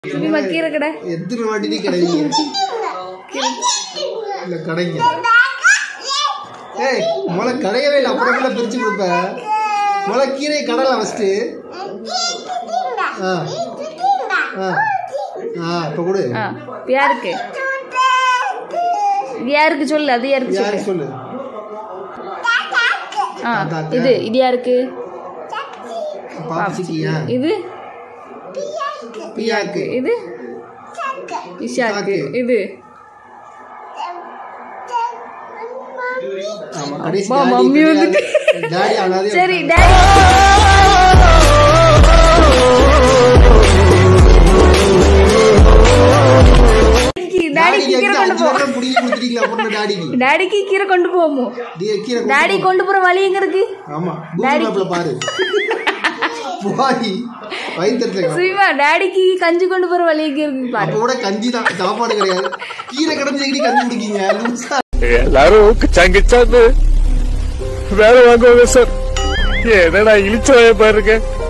சும்மா கீரை கடை எத்தனை வாட்டி நீ கிடைங்க இல்ல கடைங்க ஏய் முளை கடையவே இல்லை அப்புறமேல பிரிச்சு கொடுப்ப முளை கீரை கடலாம் ஃபஸ்ட்டு ஆ ஆ ஆ இப்போ கொடு ஆ இப்ப யாருக்கு இது யாருக்கு சொல்லு அது யாருக்கு சொல்லு யாருக்கு சொல்லு ஆ தாத்தாக்கு. இது இது யாருக்கு பாப்பிச்சிக்கியா இது பியாக்கு இது இஷாக்கு இஷாக்கு. இது ஆமா கடைசி அம்மா, டாடி மம்மி வந்துட்டு. டாடி அனாதே சரி டேடி டாடிக்கு கீரை கொண்டு போ புடிங்கி கொடுத்துட்டீங்களா பொண்ணு டாடிக்கு டாடிக்கு கீரை கொண்டு போமோ டி- கீரை கொண்டு டாடி கொண்டு போற வழி எங்க இருக்கு ஆமா கூகுள் மேப்ல பாரு போய் வயிற்றுல சுயமா டாடிக்கு கஞ்சி கொண்டு போற வழி எங்க இருக்கு பாரு அப்ப கூட கஞ்சி தான் சாப்பாடு கிடையாது கீரை கிடந்து கஞ்சி குடிக்கீங்க லூசா எல்லாரும் கிச்சாங்கிச்சான்னு வேலை வாங்குவாங்க சார் என்னடா இழிச்ச பாருங்க